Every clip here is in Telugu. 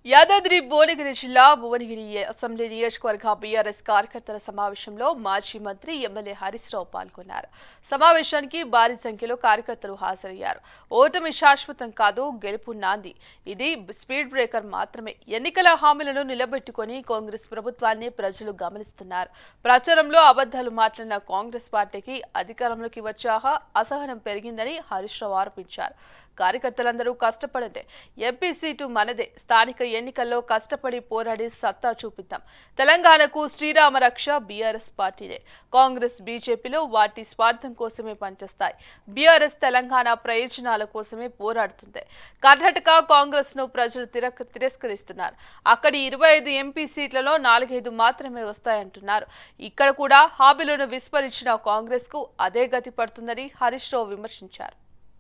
యాదాద్రి భువనగిరి జిల్లా భువనగిరి అసెంబ్లీ నియోజకవర్గ బీఆర్ఎస్ కార్యకర్తల సమావేశంలో మాజీ మంత్రి ఎమ్మెల్యే హరీష్ రావు పాల్గొన్నారు సమావేశానికి భారీ సంఖ్యలో కార్యకర్తలు హాజరయ్యారు ఓటమి శాశ్వతం కాదు గెలుపు నాంది ఇది స్పీడ్ బ్రేకర్ మాత్రమే ఎన్నికల హామీలను నిలబెట్టుకొని కాంగ్రెస్ ప్రభుత్వాన్ని ప్రజలు గమనిస్తున్నారు ప్రచారంలో అబద్ధాలు మాట్లాడిన కాంగ్రెస్ పార్టీకి అధికారంలోకి వచ్చాక అసహనం పెరిగిందని హరీష్ రావు ఆరోపించారు కార్యకర్తలందరూ కష్టపడంటే ఎంపీ సీటు మనదే స్థానిక ఎన్నికల్లో కష్టపడి పోరాడి సత్తా చూపిద్దాం తెలంగాణకు శ్రీరామ రక్ష బీఆర్ఎస్ పార్టీనే కాంగ్రెస్ బీజేపీలో వాటి స్వార్థం కోసమే పనిచేస్తాయి బీఆర్ఎస్ తెలంగాణ ప్రయోజనాల కోసమే పోరాడుతుంది కర్ణాటక కాంగ్రెస్ ను ప్రజలు తిరక్ తిరస్కరిస్తున్నారు అక్కడి ఇరవై ఐదు ఎంపీ సీట్లలో నాలుగైదు మాత్రమే వస్తాయంటున్నారు ఇక్కడ కూడా హామీలను విస్మరించిన కాంగ్రెస్ కు అదే గతి పడుతుందని హరీష్ రావు విమర్శించారు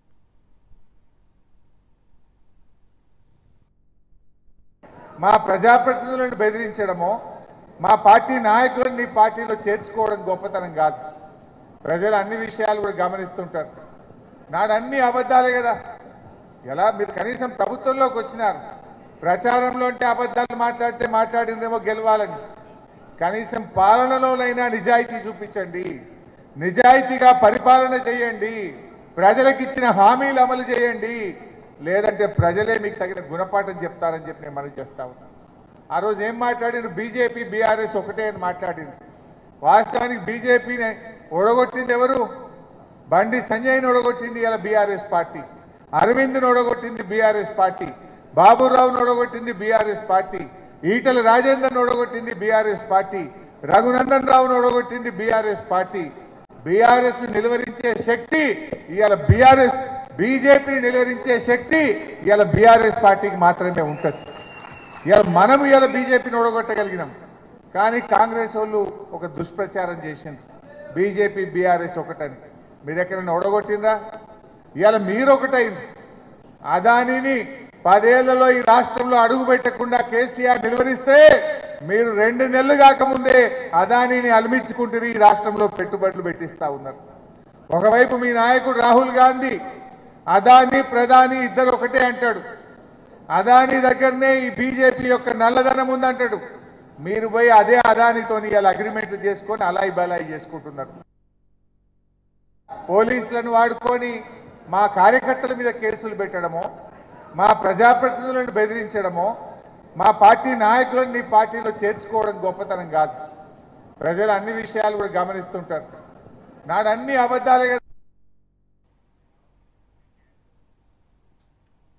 మా ప్రజాప్రతినిధులను బెదిరించడమో మా పార్టీ నాయకులను నీ పార్టీలో చేర్చుకోవడం గొప్పతనం కాదు ప్రజలు అన్ని విషయాలు కూడా గమనిస్తుంటారు నాడు అన్ని అబద్ధాలే కదా ఎలా మీరు కనీసం ప్రభుత్వంలోకి వచ్చినారు ప్రచారంలో అంటే అబద్ధాలు మాట్లాడితే మాట్లాడిందేమో గెలవాలని కనీసం పాలనలోనైనా నిజాయితీ చూపించండి నిజాయితీగా పరిపాలన చేయండి ప్రజలకు ఇచ్చిన హామీలు అమలు చేయండి లేదంటే ప్రజలే మీకు తగిన గుణపాఠం చెప్తారని చెప్పి నేను మనవి చేస్తా ఉన్నాను ఆ రోజు ఏం మాట్లాడిన బీజేపీ బీఆర్ఎస్ ఒకటే అని మాట్లాడింది వాస్తవానికి బీజేపీని ఓడగొట్టింది ఎవరు బండి సంజయ్ని ఓడగొట్టింది ఇలా బీఆర్ఎస్ పార్టీ అరవింద్ని ఓడగొట్టింది బీఆర్ఎస్ పార్టీ బాబురావును ఓడగొట్టింది బీఆర్ఎస్ పార్టీ ఈటల రాజేందర్ని ఓడగొట్టింది బీఆర్ఎస్ పార్టీ రఘునందన్ రావును ఓడగొట్టింది బీఆర్ఎస్ పార్టీ బీఆర్ఎస్ నిలువరించే శక్తి ఇవాళ బీఆర్ఎస్ బీజేపీని నిలువరించే శక్తి ఇవాళ బీఆర్ఎస్ పార్టీకి మాత్రమే ఉంటుంది ఇవాళ మనం ఇవాళ బీజేపీని ఓడగొట్టగలిగినాం కానీ కాంగ్రెస్ వాళ్ళు ఒక దుష్ప్రచారం చేసింది బీజేపీ బీఆర్ఎస్ ఒకటని మీరు ఎక్కడైనా ఓడగొట్టిందా ఇవాళ మీరు ఒకటైంది అదానిని పదేళ్లలో ఈ రాష్ట్రంలో అడుగు పెట్టకుండా కేసీఆర్ నిలువరిస్తే మీరు రెండు నెలలు కాకముందే అదానిని అలమించుకుంటుని ఈ రాష్ట్రంలో పెట్టుబడులు పెట్టిస్తా ఉన్నారు ఒకవైపు మీ నాయకుడు రాహుల్ గాంధీ అదాని ప్రధాని ఇద్దరు ఒకటే అంటాడు అదాని దగ్గరనే ఈ బీజేపీ యొక్క నల్లధనం ఉందంటాడు మీరు పోయి అదే అదానితోని ఇలా అగ్రిమెంట్లు చేసుకొని అలాయి బలాయి చేసుకుంటున్నారు పోలీసులను వాడుకొని మా కార్యకర్తల మీద కేసులు పెట్టడమో మా ప్రజాప్రతినిధులను బెదిరించడమో మా పార్టీ నాయకులను నీ పార్టీలో చేర్చుకోవడం గొప్పతనం కాదు ప్రజలు అన్ని విషయాలు కూడా గమనిస్తుంటారు నాడు అన్ని అబద్ధాలే కదా